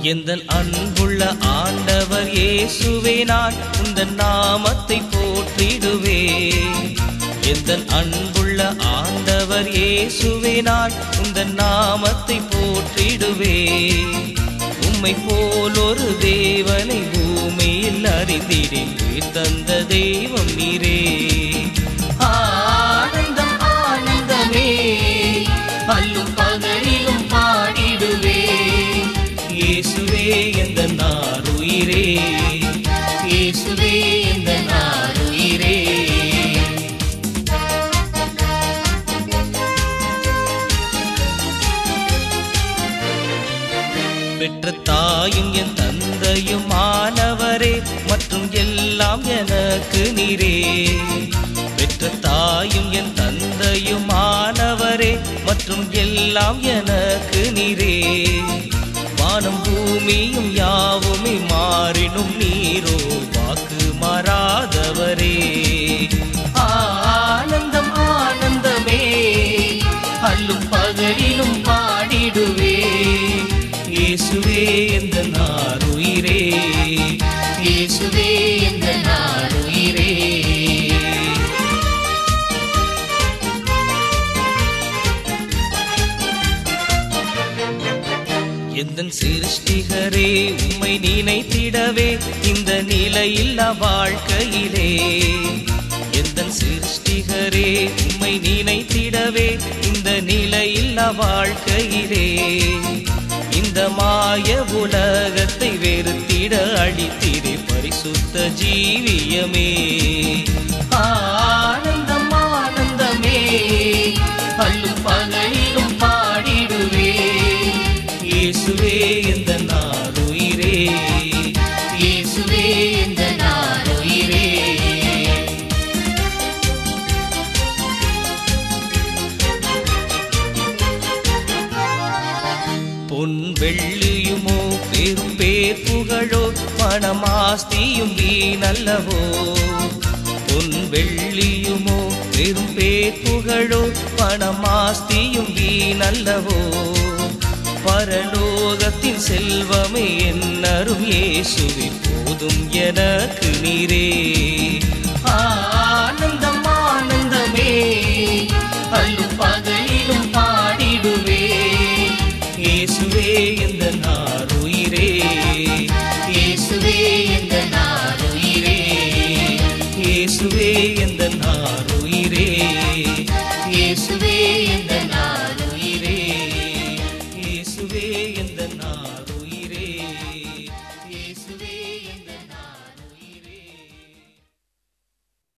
எந்த அன்புள்ள ஆண்டவர் இயேசுவே நான் உந்தன் நாமத்தை போற்றிடுவே எந்த அன்புள்ள ஆண்டவர் இயேசுவே நான் உந்தன் நாமத்தை போற்றிடுவே உம்மை போல் ஒரு தேவனை பூமியில் அறிந்திடேன் உயிர் தந்த தெய்வம் நீரே ஆனந்தம் ஆனந்தமே அல்லும் பகலிலும் பாடிடுவே இயேசுவே எந்த நாருயிரே இயேசுவே எந்த நாருயிரே பெற்ற தாயும் என் தந்தையும் ஆனவரே மற்றும் எல்லாம் எனக்கு நீரே பெற்ற தாயும் என் தந்தையும் ஆனவரே மற்றும் எல்லாம் எனக்கு நீரே வானம் பூமியும் யாவுமே மாறினும் நீரோ வாக்கு மாறாதவரே ஆனந்தம் ஆனந்தமே அல்லும் பகலிலும் பாடிடுவே இயேசுவே எந்த நாருயிரே இயேசுவே எந்த நாருயிரே எந்த சிருஷ்டிகரே உம்மை நினைத்திடவே இந்த நிலையில்லா வாழ்க்கையிலே எந்த சிருஷ்டிகரே உம்மை நினைத்திடவே இந்த நிலையில்லா வாழ்க்கையிலே இந்த மாய உலகத்தை வெறுத்திட அழித்திரே பரிசுத்த ஜீவியமே ஆனந்தம் ஆனந்தமே அல்லும் பகலிலும் பாடிடுவே இயேசுவே இந்த நாருயிரே இயேசுவே இந்த நாருயிரே பொன் வெள்ளியுமோ பெரும் பேர் புகழோ பணமாஸ்தியும் வீணல்லவோ பொன் வெள்ளியுமோ பெரும் பேர் புகழோ பணமாஸ்தியும் வீணல்லவோ பரலோகத்தின் செல்வமே என்னரும் இயேசுவே போதும் எனக்கு நீரே ஆனந்தம் ஆனந்தமே அல்லும் பகலிலும் பாடிடுவே இயேசுவே எந்த நாருயிரே இயேசுவே எந்த நாருயிரே இயேசுவே எந்த நாருயிரே இயேசுவே எந்த நாருயிரே இயேசுவே எந்த நாரு